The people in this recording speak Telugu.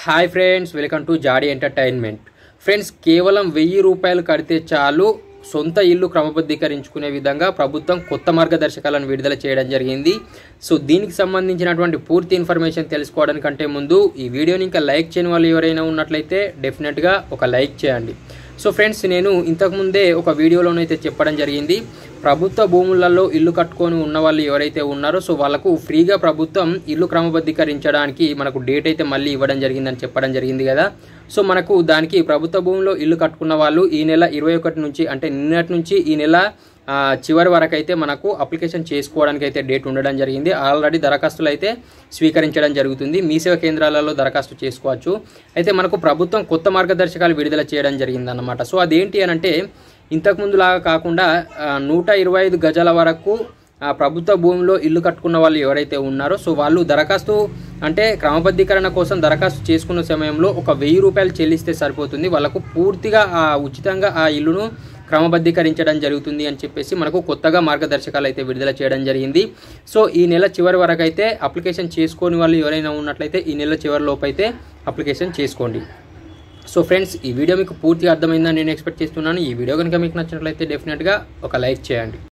hi friends welcome to Jaadi entertainment friends కేవలం వెయ్యి రూపాయలు కడితే చాలు సొంత ఇల్లు క్రమబద్ధీకరించుకునే విధంగా ప్రభుత్వం కొత్త మార్గదర్శకాలను విడుదల చేయడం జరిగింది సో దీనికి సంబంధించినటువంటి పూర్తి ఇన్ఫర్మేషన్ తెలుసుకోవడానికంటే ముందు ఈ వీడియోని ఇంకా లైక్ చేయని వాళ్ళు ఎవరైనా ఉన్నట్లయితే డెఫినెట్గా ఒక లైక్ చేయండి సో ఫ్రెండ్స్ నేను ఇంతకుముందే ఒక వీడియోలోనైతే చెప్పడం జరిగింది ప్రభుత్వ భూములలో ఇల్లు కట్టుకొని ఉన్న వాళ్ళు ఎవరైతే ఉన్నారో సో వాళ్ళకు ఫ్రీగా ప్రభుత్వం ఇల్లు క్రమబద్ధీకరించడానికి మనకు డేట్ అయితే మళ్ళీ ఇవ్వడం జరిగిందని చెప్పడం జరిగింది కదా సో మనకు దానికి ప్రభుత్వ భూమిలో ఇల్లు కట్టుకున్న వాళ్ళు ఈ నెల ఇరవై ఒకటి నుంచి అంటే నిన్నటి నుంచి ఈ నెల ఆ, చివరి వరకు అయితే మనకు అప్లికేషన్ చేసుకోవడానికి అయితే డేట్ ఉండడం జరిగింది ఆల్రెడీ దరఖాస్తులు అయితే స్వీకరించడం జరుగుతుంది మీ సేవ కేంద్రాలలో దరఖాస్తు చేసుకోవచ్చు అయితే మనకు ప్రభుత్వం కొత్త మార్గదర్శకాలు విడుదల చేయడం జరిగింది అన్నమాట సో అదేంటి అని అంటే ఇంతకుముందు లాగా కాకుండా ఆ, నూట ఇరవై ఐదు గజాల వరకు ఆ ప్రభుత్వ భూమిలో ఇల్లు కట్టుకున్న వాళ్ళు ఎవరైతే ఉన్నారో సో వాళ్ళు దరఖాస్తు అంటే క్రమబద్ధీకరణ కోసం దరఖాస్తు చేసుకున్న సమయంలో ఒక వెయ్యి రూపాయలు చెల్లిస్తే సరిపోతుంది వాళ్ళకు పూర్తిగా ఆ ఉచితంగా ఆ ఇల్లును క్రమబద్ధీకరించడం జరుగుతుంది అని చెప్పేసి మనకు కొత్తగా మార్గదర్శకాలు అయితే విడుదల చేయడం జరిగింది సో ఈ నెల చివరి వరకు అయితే అప్లికేషన్ చేసుకోని వాళ్ళు ఎవరైనా ఉన్నట్లయితే ఈ నెల చివరి లోపు అయితే అప్లికేషన్ చేసుకోండి సో ఫ్రెండ్స్ ఈ వీడియో మీకు పూర్తిగా అర్థమైందని నేను ఎక్స్పెక్ట్ చేస్తున్నాను ఈ వీడియో కనుక మీకు నచ్చినట్లయితే డెఫినెట్గా ఒక లైక్ చేయండి